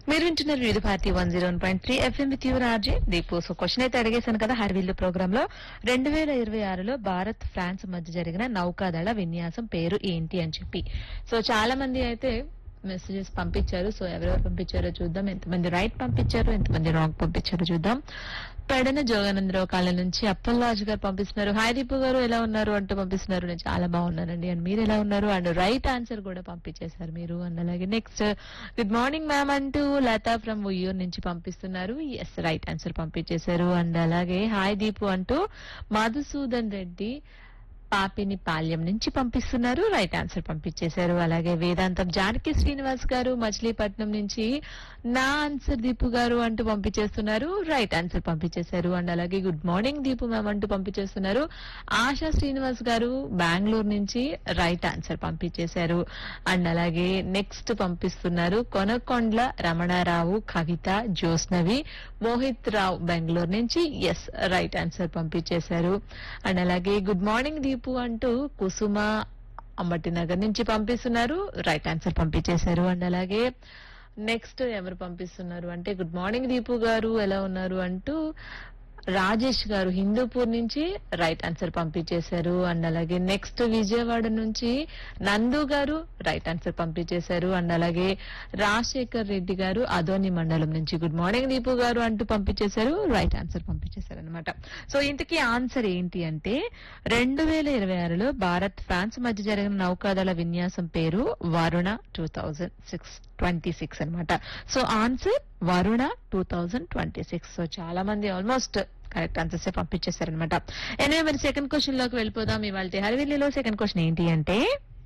మీరు వింటున్నారు Vividh Bharati one zero one point three FM with your RJ Deepu so question అయితే అడిగేశాను కదా హర్విల్లు ప్రోగ్రామ్ లో రెండు వేల ఇరవై ఆరులో భారత్ ఫ్రాన్స్ మధ్య జరిగిన నౌకాదళ విన్యాసం పేరు ఏంటి అని చెప్పి సో చాలా మంది అయితే మెసేజెస్ పంపించారు సో ఎవరెవరు పంపించారో చూద్దాం ఎంతమంది రైట్ పంపించారు ఎంతమంది రాంగ్ పంపించారో చూద్దాం పెడన జోగానందరావు కాలం నుంచి అప్పలరాజు గారు పంపిస్తున్నారు హాయ్ దీపు గారు ఎలా ఉన్నారు అంటూ పంపిస్తున్నారు నేను చాలా బాగున్నానండి అండ్ మీరు ఎలా ఉన్నారు అండ్ రైట్ ఆన్సర్ కూడా పంపించేశారు మీరు అండ్ అలాగే నెక్స్ట్ గుడ్ మార్నింగ్ మ్యామ్ అంటూ లతా ఫ్రమ్ ఉయ్యూర్ నుంచి పంపిస్తున్నారు ఎస్ రైట్ ఆన్సర్ పంపించేశారు అండ్ అలాగే హాయ్ దీపు అంటూ మధుసూదన్ రెడ్డి పాపిని పాల్యం నుంచి పంపిస్తున్నారు రైట్ ఆన్సర్ పంపించేశారు అలాగే వేదాంతం జానకి శ్రీనివాస్ గారు మచిలీపట్నం నుంచి నా ఆన్సర్ దీపు గారు అంటూ పంపించేస్తున్నారు రైట్ ఆన్సర్ పంపించేశారు అండ్ అలాగే గుడ్ మార్నింగ్ దీపు మ్యామ్ అంటూ పంపించేస్తున్నారు ఆశా శ్రీనివాస్ గారు బెంగళూరు నుంచి రైట్ ఆన్సర్ పంపించేశారు అండ్ అలాగే నెక్స్ట్ పంపిస్తున్నారు కొనకొండ్ల రమణారావు కవిత జ్యోత్స్నవి మోహిత్ రావు బెంగళూరు నుంచి ఎస్ రైట్ ఆన్సర్ పంపించేశారు అండ్ అలాగే గుడ్ మార్నింగ్ దీపు అంటూ కుసుమ అమ్మటి నగర్ నుంచి పంపిస్తున్నారు రైట్ ఆన్సర్ పంపించేశారు అండ్ అలాగే నెక్స్ట్ ఎవరు పంపిస్తున్నారు అంటే గుడ్ మార్నింగ్ దీపు గారు ఎలా ఉన్నారు అంటూ రాజేష్ గారు హిందూపూర్ నుంచి రైట్ ఆన్సర్ పంపించేశారు అండ్ అలాగే నెక్స్ట్ విజయవాడ నుంచి నందు గారు రైట్ ఆన్సర్ పంపించేశారు అండ్ అలాగే రాజశేఖర్ రెడ్డి గారు అదోని మండలం నుంచి గుడ్ మార్నింగ్ దీపు గారు అంటూ పంపించేశారు రైట్ ఆన్సర్ పంపించేశారు అనమాట సో ఇంతకీ ఆన్సర్ ఏంటి అంటే రెండు వేల ఇరవై ఆరులో భారత్ ఫ్రాన్స్ మధ్య జరిగిన నౌకాదళ విన్యాసం పేరు Varuna two thousand six twenty six అనమాట so answer Varuna two thousand twenty six so చాలా మంది ఆల్మోస్ట్ కరెక్ట్ ఆన్సర్స్ పంపించేశారనమాట ఎనివే మరి సెకండ్ క్వశ్చన్ లోకి వెళ్ళిపోదాం ఇవాళ హరివిల్లిలో సెకండ్ క్వశ్చన్ ఏంటి అంటే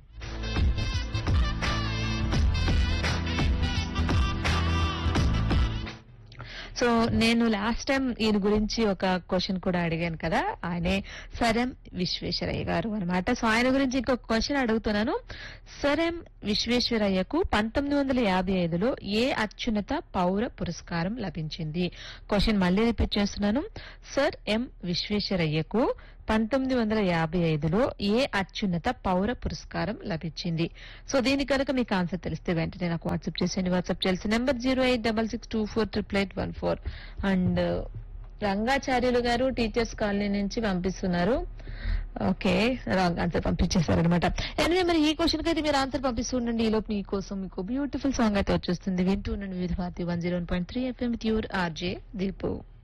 సో నేను లాస్ట్ టైం ఈయన గురించి ఒక క్వశ్చన్ కూడా అడిగాను కదా ఆయనే సరెం విశ్వేశ్వరయ్య గారు అన్నమాట సో ఆయన గురించి ఇంకొక క్వశ్చన్ అడుగుతున్నాను సరెం విశ్వేశ్వరయ్యకు పంతొమ్మిది వందల యాభై ఐదులో ఏ అత్యున్నత పౌర పురస్కారం లభించింది క్వశ్చన్ మళ్ళీ రిపీట్ చేస్తున్నాను సర్ ఎం విశ్వేశ్వరయ్యకు పంతొమ్మిది వందల యాభై ఐదులో ఏ అత్యున్నత పౌర పురస్కారం లభించింది సో దీని కనుక మీకు ఆన్సర్ తెలిస్తే వెంటనే నాకు వాట్సాప్ చేసేయండి వాట్సాప్ చేయాల్సిన number zero eight double six two four triple eight one four and Rangacharyulu garu teachers colony నుంచి పంపిస్తున్నారు ఓకే రాంగ్ ఆన్సర్ పంపించేశారు అనమాట ఎనివే మరి ఈ క్వశ్చన్ అయితే మీరు ఆన్సర్ పంపిస్తూ ఉండండి ఈ లోపు మీకోసం మీకు బ్యూటిఫుల్ సాంగ్ అయితే వచ్చేస్తుంది వింటూ ఉండండి Vividh Bharati one zero point three FM with your RJ Deepu